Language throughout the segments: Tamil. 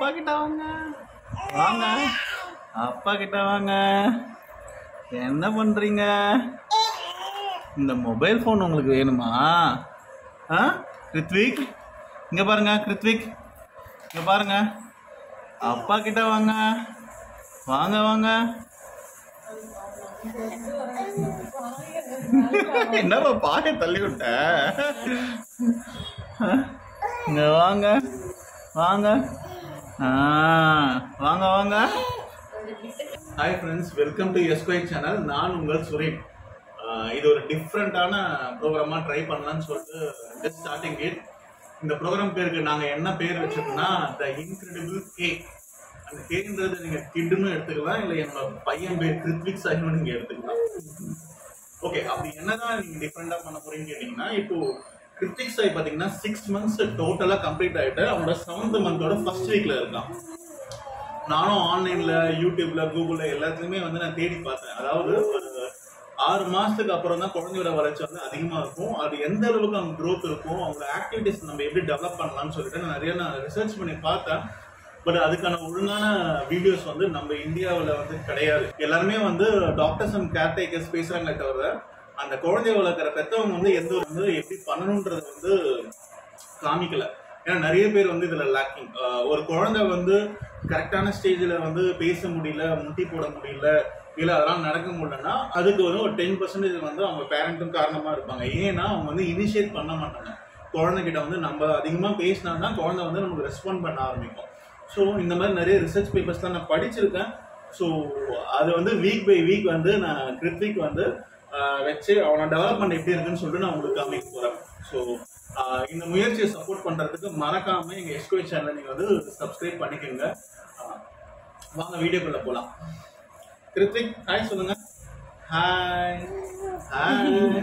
அப்பா கிட்ட வாங்க வாங்க அப்பா கிட்ட வாங்க என்ன பண்றீங்க இந்த மொபைல் ஃபோன் உங்களுக்கு வேணுமா ஆ கிருத்விக் இங்க பாருங்க கிருத்விக் இங்க பாருங்க அப்பா கிட்ட வாங்க வாங்க வாங்க என்னப்பா பாய தள்ளி விட்ட இங்க வாங்க வாங்க ஆ வாங்க வாங்க ஹாய் ஃப்ரெண்ட்ஸ் வெல்கம் டு எஸ்கொய் சேனல் நான் உங்கள் சுரேன் ஆஹ் இது ஒரு டிஃப்ரெண்ட்டான ப்ரோக்ராமாக ட்ரை பண்ணலாம்னு சொல்லிட்டு ஜஸ்ட் ஸ்டார்டிங் இட் இந்த ப்ரோக்ராம் பேருக்கு நாங்கள் என்ன பேர் வச்சிருக்கோம்னா த இன்க்ரெடிபிள் கே அந்த கேன்றது நீங்கள் கிட்டுன்னு எடுத்துக்கலாம் இல்லை என்னோட பையன் பேர் கிருத்விக் சாஹிப்னு நீங்கள் எடுத்துக்கலாம் ஓகே அப்படி என்னதான் நீங்க டிஃப்ரெண்டா பண்ண போறீங்கன்னு கேட்டீங்கன்னா இப்போ கிருத்திக் சாய் பாத்தீங்கன்னா சிக்ஸ் மந்த்ஸ் டோட்டலா கம்ப்ளீட் ஆயிட்டு அவனோட செவன்த் மந்தோட ஃபர்ஸ்ட் வீக்ல இருக்கான் நானும் ஆன்லைன்ல யூடியூப்ல கூகுள்ல எல்லாத்துலயுமே வந்து நான் தேடி பார்த்தேன் அதாவது ஒரு ஆறு மாசத்துக்கு அப்புறம் தான் குழந்தையோட வளர்ச்சி வந்து அதிகமா இருக்கும் அது எந்த அளவுக்கு அவங்க growth இருக்கும் அவங்களோட ஆக்டிவிட்டிஸ் நம்ம எப்படி டெவலப் பண்ணலாம்னு சொல்லிட்டு நான் நிறைய நான் ரிசர்ச் பண்ணி பார்த்தேன் பட் அதுக்கான ஒழுங்கான வீடியோஸ் வந்து நம்ம இந்தியாவில் வந்து கிடையாது எல்லாருமே வந்து டாக்டர்ஸ் அண்ட் கேர்டேக்கர்ஸ் பேசுறாங்களே தவிர அந்த குழந்தைய வளர்க்குற பெற்றவங்க வந்து எந்த ஒரு வந்து எப்படி பண்ணணுன்றது வந்து காமிக்கல ஏன்னா நிறைய பேர் வந்து இதுல லேக்கிங் ஒரு குழந்தை வந்து கரெக்டான ஸ்டேஜ்ல வந்து பேச முடியல முட்டி போட முடியல இல்ல அதெல்லாம் நடக்க முடியலன்னா அதுக்கு வந்து ஒரு டென் பர்சன்டேஜ் வந்து அவங்க பேரண்ட்டும் காரணமா இருப்பாங்க ஏன்னா அவங்க வந்து இனிஷியேட் பண்ண மாட்டாங்க குழந்தைகிட்ட வந்து நம்ம அதிகமா பேசினா தான் குழந்தை வந்து நமக்கு ரெஸ்பாண்ட் பண்ண ஆரம்பிக்கும் ஸோ இந்த மாதிரி நிறைய ரிசர்ச் பேப்பர்ஸ்லாம் நான் படிச்சிருக்கேன் ஸோ அது வந்து வீக் பை வீக் வந்து நான் கிருத்விக் வந்து ஆஹ், வச்சு அவனோட டெவலப்மெண்ட் எப்படி இருக்குன்னு சொல்லிட்டு நான் உங்களுக்கு காமிக்க போறேன் ஸோ இந்த முயற்சியை சப்போர்ட் பண்றதுக்கு மறக்காம எங்க எஸ்கோய் சேனலை நீங்க வந்து சப்ஸ்கிரைப் பண்ணிக்கோங்க ஆஹ், வாங்க வீடியோக்குள்ள போலாம் கிருத்திக் ஹாய் சொல்லுங்க ஹாய் ஹாய்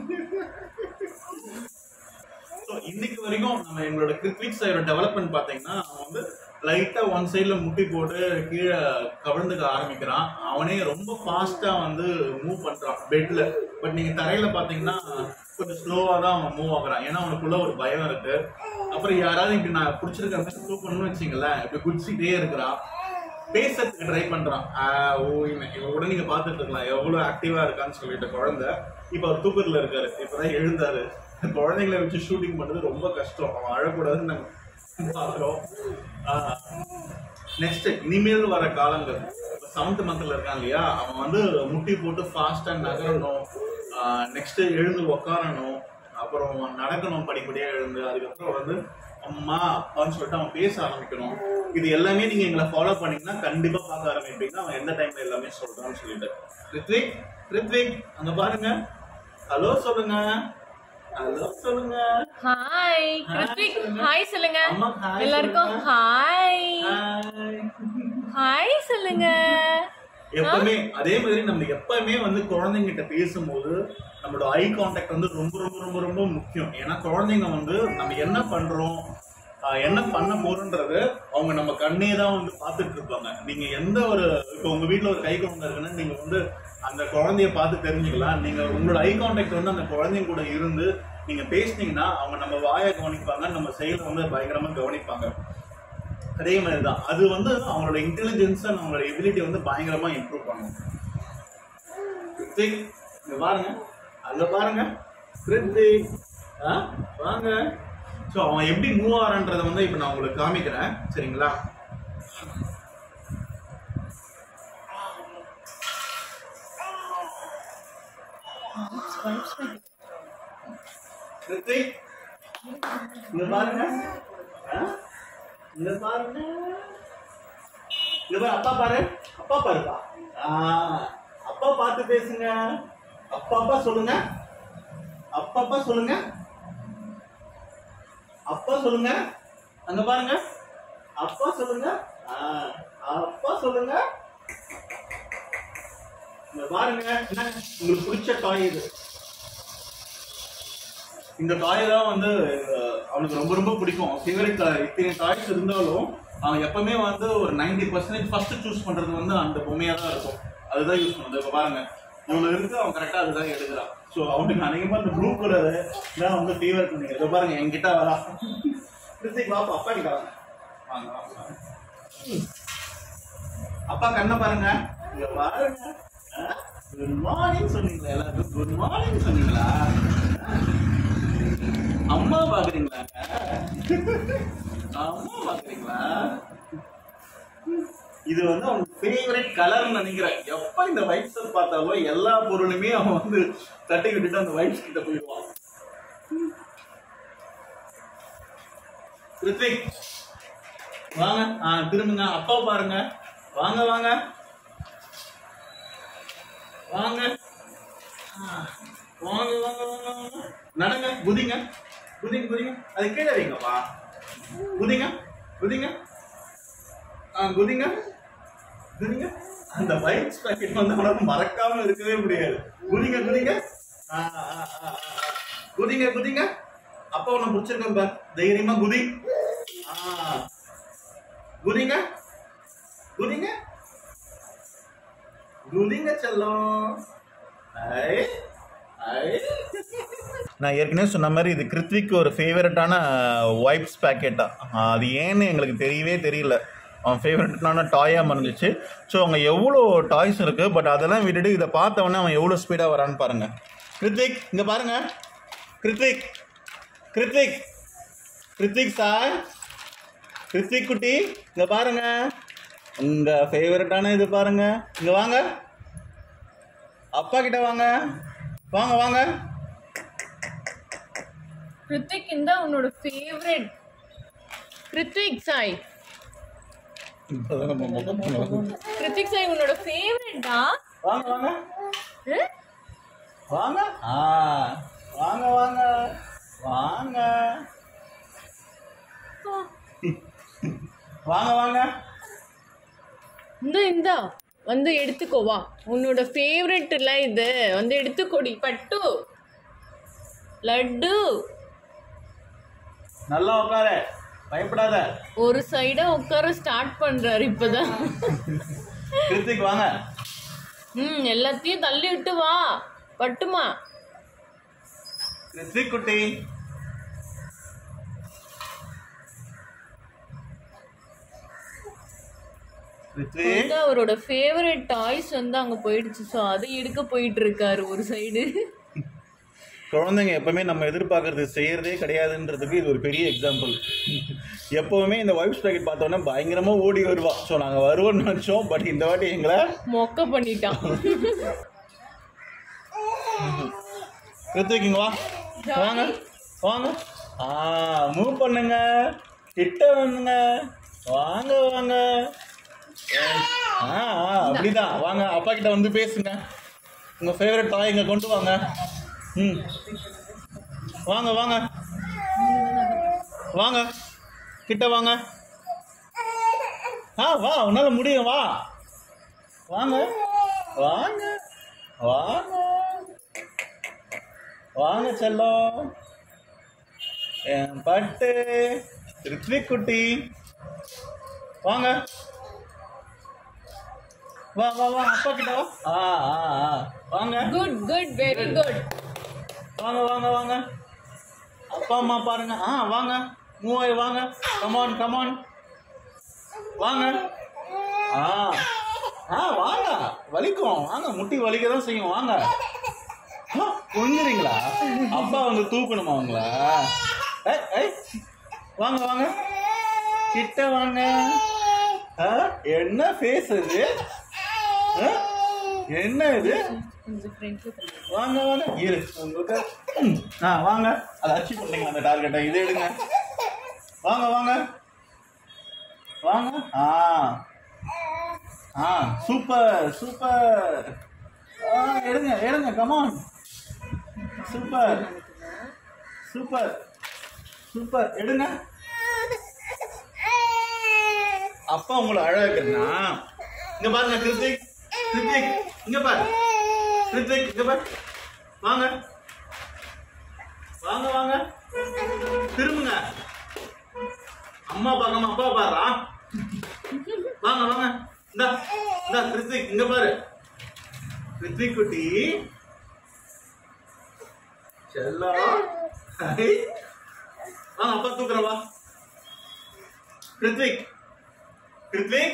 ஸோ இன்னைக்கு வரைக்கும் நம்ம எங்களோட கிரிக்விக் சைடோட டெவலப்மெண்ட் பார்த்தீங்கன்னா அவன் வந்து லைட்டா ஒன் சைடுல முட்டி போட்டு கீழே கவிழ்ந்துக்க ஆரம்பிக்கிறான் அவனே ரொம்ப ஃபாஸ்டா வந்து மூவ் பண்றான் பெட்ல பட் நீங்க தரையில பாத்தீங்கன்னா கொஞ்சம் ஸ்லோவா தான் அவன் மூவ் ஆகுறான் ஏன்னா அவனுக்குள்ள ஒரு பயம் இருக்கு அப்புறம் யாராவது இப்படி நான் பிடிச்சிருக்க மாதிரி தூக்கணும்னு வச்சுங்களேன் இப்படி குடிச்சிட்டே இருக்கிறான் பேசுறதுக்கு ட்ரை பண்றான் ஆஹ் ஓ இவன் இவன் கூட நீங்க பாத்துட்டு இருக்கலாம் எவ்வளவு ஆக்டிவா இருக்கான்னு சொல்லிட்டு குழந்தை இப்ப அவர் தூக்கத்துல இருக்காரு இப்பதான் எழுந்தாரு குழந்தைங்களை வச்சு ஷூட்டிங் பண்றது ரொம்ப கஷ்டம் அவன் அழக்கூடாதுன்னு நாங்க பாக்குறோம் நெக்ஸ்ட் இனிமேல் வர காலங்கள் செவன்த் மந்த்ல இருக்கான் இல்லையா அவன் வந்து முட்டி போட்டு ஃபாஸ்டா நகரணும் நெக்ஸ்ட் எழுந்து உக்காரணும் அப்புறம் நடக்கணும் படிப்படியா எழுந்து அதுக்கப்புறம் வந்து அம்மா அப்பான்னு சொல்லிட்டு அவன் பேச ஆரம்பிக்கணும் இது எல்லாமே நீங்க எங்களை ஃபாலோ பண்ணீங்கன்னா கண்டிப்பா பார்க்க ஆரம்பிப்பீங்க அவன் எந்த டைம்ல எல்லாமே சொல்றான்னு சொல்லிட்டு ரித்விக் ரித்விக் அங்க பாருங்க ஹலோ சொல்லுங்க ஹலோ சொல்லுங்க ஹாய் கிருத்திக் சொல்லுங்க. ஹாய் சொல்லுங்க அம்மா, hi எல்லாருக்கும் சொல்லுங்க. ஹாய் ஹாய் ஹாய் சொல்லுங்க எப்பவுமே அதே மாதிரி நம்ம எப்பவுமே வந்து குழந்தைங்கிட்ட பேசும்போது நம்மளோட ஐ கான்டாக்ட் வந்து ரொம்ப ரொம்ப ரொம்ப ரொம்ப முக்கியம் ஏன்னா குழந்தைங்க வந்து நம்ம என்ன பண்றோம் ஆஹ் என்ன பண்ண போறோன்றது அவங்க நம்ம கண்ணே தான் வந்து பார்த்துட்டு இருப்பாங்க நீங்க எந்த ஒரு இப்போ உங்க வீட்ல ஒரு கை குழந்தை இருக்குன்னா நீங்க வந்து அந்த குழந்தைய பார்த்து தெரிஞ்சுக்கலாம் நீங்க உங்களோட ஐ கான்டாக்ட் வந்து அந்த குழந்தைங்க கூட இருந்து நீங்க பேசுனீங்கன்னா அவங்க நம்ம வாயை கவனிப்பாங்க நம்ம செயலை வந்து பயங்கரமா கவனிப்பாங்க அதே மாதிரி தான் அது வந்து அவங்களோட இன்டெலிஜென்ஸ் அவங்களோட எபிலிட்டி வந்து பயங்கரமா இம்ப்ரூவ் பண்ணும் கிருத்திக் இங்க பாருங்க அங்க பாருங்க கிருத்திக் ஆ வாங்க ஸோ அவன் எப்படி மூவ் ஆறான்றதை வந்து இப்போ நான் உங்களுக்கு காமிக்கிறேன் சரிங்களா கிருத்திக் இங்க பாருங்க ஆ? இங்க பாருங்க இங்க பாரு அப்பா பாரு அப்பா பாருப்பா ஆ, அப்பா பார்த்து பேசுங்க அப்பா அப்பா சொல்லுங்க அப்பா அப்பா சொல்லுங்க அப்பா சொல்லுங்க அங்க பாருங்க அப்பா சொல்லுங்க ஆ, அப்பா சொல்லுங்க இங்க பாருங்க என்ன உங்களுக்கு பிடிச்ச டாய் இது இந்த டாய் தான் வந்து அஹ், அவனுக்கு ரொம்ப ரொம்ப பிடிக்கும் ஃபேவரட் இத்தனை டாய்ஸ் இருந்தாலும் அவன் எப்பவுமே வந்து ஒரு 90% பர்சன்டேஜ் ஃபர்ஸ்ட் சூஸ் பண்றது வந்து அந்த பொம்மையா தான் இருக்கும் அதுதான் யூஸ் பண்ணுறது இப்போ பாருங்க இவனுக்கு இருக்கு அவன் கரெக்டா அதுதான் எடுக்கிறான் ஸோ அவனுக்கு அநேகமா அந்த ப்ளூ கலர் தான் வந்து ஃபேவரட் பண்ணிக்கிறேன் இதோ பாருங்க என்கிட்ட வரா கிருத்திக் வாப்பா அப்பா கிட்ட வாங்க வாங்க வாங்க அப்பா கண்ணை பாருங்க இங்க பாருங்க குட் மார்னிங் சொன்னீங்களா எல்லாருக்கும் குட் மார்னிங் சொன்னீங்களா அம்மா பாக்குறீங்களா அம்மா பாக்குறீங்களா இது வந்து அவன் ஃபேவரட் கலர்னு நினைக்கிறேன் எப்ப இந்த வைப்ஸ் பார்த்தாலோ எல்லா பொருளுமே அவன் வந்து தட்டி விட்டுட்டு அந்த வைப்ஸ் கிட்ட போயிடுவான் ரித்விக் வாங்க ஆ திரும்புங்க அப்பா பாருங்க வாங்க வாங்க வாங்க ஆ, வாங்க வாங்க வாங்க வாங்க நடங்க குதிங்க குதிங்க குதிங்க அது கீழே வைங்கப்பா குதிங்க குதிங்க ஆ குதிங்க குதிங்க அந்த வைட்ஸ் பாக்கெட் வந்து அவனால மறக்காம இருக்கவே முடியாது குதிங்க குதிங்க ஆ, ஆ, ஆ, ஆ, ஆ. குதிங்க குதிங்க அப்பா உன்னை பிடிச்சிருக்கேன் பார் தைரியமா குதி ஆ குதிங்க குதிங்க குதிங்க செல்லம் ஐ ஐ நான் ஏற்கனவே சொன்ன மாதிரி இது கிருத்விக்கு ஒரு ஃபேவரட்டான வைப்ஸ் பேக்கெட்டா அது ஏன்னு எங்களுக்கு தெரியவே தெரியல அவன் ஃபேவரட்டான டாயாக மறந்துச்சு ஸோ அவங்க எவ்வளோ டாய்ஸ் இருக்குது பட் அதெல்லாம் விட்டுட்டு இதை பார்த்தவொடனே அவன் எவ்வளோ ஸ்பீடாக வரான்னு பாருங்க கிருத்விக் இங்கே பாருங்க கிருத்விக் கிருத்விக் கிருத்விக் சார் கிருத்திக் குட்டி இங்க பாருங்க உங்க ஃபேவரட்டான இது பாருங்க இங்க வாங்க அப்பா கிட்ட வாங்க வாங்க வாங்க கிருத்திக் இந்த உன்னோட ஃபேவரட் கிருத்திக் சாய் கிருத்திக் சாய் உன்னோட ஃபேவரட்டா வாங்க வாங்க வாங்க ஆ வாங்க வாங்க வாங்க வாங்க வாங்க இந்த இந்தா வந்து எடுத்துக்கோ வா உன்னோட ஃபேவரட் இல்ல இது வந்து எடுத்துக்கோடி பட்டு லட்டு நல்லா உட்காரு பயப்படாத ஒரு சைடா உட்கார ஸ்டார்ட் பண்றாரு இப்பதான் கிருத்திக் வாங்க ம் எல்லாத்தையும் தள்ளி விட்டு வா பட்டுமா கிருத்திக் குட்டி கிருத்திக் வந்து அவரோட ஃபேவரட் டாய்ஸ் வந்து அங்க போயிடுச்சு ஸோ அதை எடுக்க போயிட்டு இருக்காரு ஒரு சைடு குழந்தைங்க எப்பவுமே நம்ம எதிர்பார்க்கறது செய்யறதே கிடையாதுன்றதுக்கு இது ஒரு பெரிய எக்ஸாம்பிள் எப்பவுமே இந்த வைப்ஸ் பேக்கெட் பார்த்தோன்னே பயங்கரமா ஓடி வருவா ஸோ நாங்கள் வருவோம்னு நினச்சோம் பட் இந்த வாட்டி எங்களை மொக்க பண்ணிட்டான் கிருத்திக் இங்க வா வாங்க வாங்க ஆ மூவ் பண்ணுங்க கிட்ட வந்துங்க வாங்க வாங்க ஆ ஆ, அப்படிதான் வாங்க அப்பா கிட்ட வந்து பேசுங்க உங்க ஃபேவரட் டாய் இங்க கொண்டு வாங்க ம் வாங்க வாங்க வாங்க கிட்ட வாங்க ஆ வா உன்னால முடியும் வா வாங்க வாங்க வாங்க வாங்க செல்லம் என் பட்டு ரித்விக் குட்டி வாங்க வா வா வா அப்பா கிட்ட வா ஆ ஆ ஆ வாங்க குட் குட் வெரி குட் வாங்க வாங்க வாங்க அப்பா அம்மா பாருங்க ஆ வாங்க மூவ் ஆகி வாங்க கமான் கமான் வாங்க ஆ ஆ வாங்க வலிக்கும் வாங்க முட்டி வலிக்க தான் செய்யும் வாங்க ஆ, கொஞ்சுறீங்களா அப்பா வந்து தூக்கணுமா உங்கள ஏய், ஏய். வாங்க வாங்க கிட்ட வாங்க ஆ, என்ன ஃபேஸ் இது ஆ, என்ன இது கொஞ்சம் ஃப்ரெண்ட்ஸும் வாங்க வாங்க இரு உங்களுக்கு ம், ஆ வாங்க அதை அச்சீவ் பண்ணீங்க அந்த டார்கெட்டை இது எடுங்க வாங்க வாங்க வாங்க ஆ ஆ சூப்பர் சூப்பர் ஆ எடுங்க எடுங்க கமான் சூப்பர் சூப்பர் சூப்பர் எடுங்க அப்பா உங்களை அழ வைக்கிறனா இங்க பாருங்க கிருத்திக் கிருத்திக் இங்க பாரு கிருத்திக் இங்க பாரு வாங்க வாங்க வாங்க திரும்புங்க அம்மா பார்க்காம அப்பா பாருடா வாங்க வாங்க இந்தா இந்தா கிருத்திக் இங்க பாரு கிருத்திக் குட்டி செல்லா ஹை. வாங்க அப்பா தூக்குறேன் வா கிருத்திக் கிருத்திக்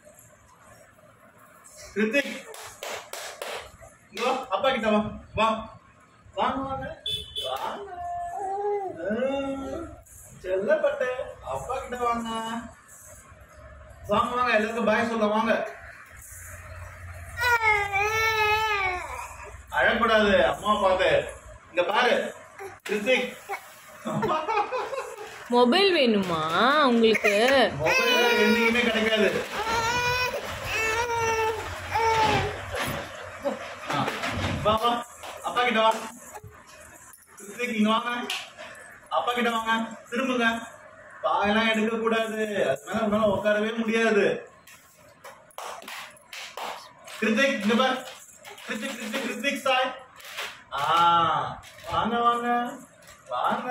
கிருத்திக் இங்க வா அப்பா கிட்ட வா வா வாங்க வாங்க வாங்க ஆ, செல்லப்பட்டு அப்பா கிட்ட வாங்க வாங்க வாங்க எல்லாருக்கும் பாய் சொல்ல வாங்க அழக்கூடாது அம்மா பார்த்து இங்க பாரு கிருத்திக் மொபைல் வேணுமா உங்களுக்கு மொபைல் என்னைக்குமே கிடைக்காது ஆ, வா வா அப்பா கிட்ட வா கிருத்திக் இங்க வாங்க அப்பா கிட்ட வாங்க திரும்புங்க பாயெல்லாம் எடுக்க கூடாது அது மேல உன்னால உட்காரவே முடியாது கிருத்திக் இங்க பார் கிருத்திக் கிருத்திக் கிருத்திக் சாய் ஆ வாங்க வாங்க வாங்க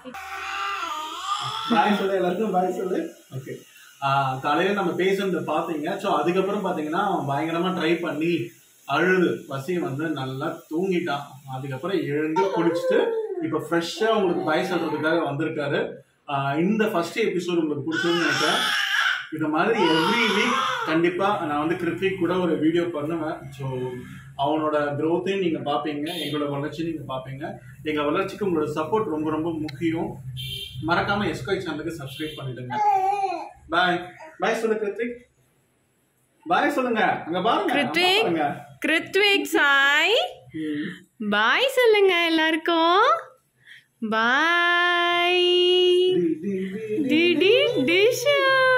பாய் சொல்லு எல்லாருக்கும் பாய் சொல்லு ஓகே காலையில நம்ம பேசுனது பாத்தீங்க ஸோ அதுக்கப்புறம் பாத்தீங்கன்னா அவன் பயங்கரமா ட்ரை பண்ணி அழுது பசி வந்து நல்லா தூங்கிட்டான் அதுக்கப்புறம் எழுந்து குளிச்சுட்டு இப்போ ஃப்ரெஷ்ஷா உங்களுக்கு பாய் சொல்றதுக்காக வந்திருக்காரு ஆஹ் இந்த ஃபர்ஸ்ட் எபிசோட் உங்களுக்கு பிடிச்சதுன்னு நினைக்கிறேன் இது மாதிரி எவ்ரி வீக் கண்டிப்பா நான் வந்து கிருத்திக் கூட ஒரு வீடியோ பண்ணுவேன் ஸோ அவனோட growth-ஐயும் நீங்க பாப்பீங்க எங்களோட வளர்ச்சியும் நீங்க பாப்பீங்க எங்க வளர்ச்சிக்கு உங்களோட சப்போர்ட் ரொம்ப ரொம்ப முக்கியம் மறக்காம எஸ்கோய் சேனலுக்கு சப்ஸ்கிரைப் பண்ணிடுங்க பாய் பாய் சொல்லு கிருத்திக் பாய் சொல்லுங்க அங்க பாருங்க அம்மா கிருத்திக் பாருங்க கிருத்விக் சாய் ம். பாய் சொல்லுங்க எல்லாருக்கும் பாய் டி, டி, டி, டி. டிடி டிஷா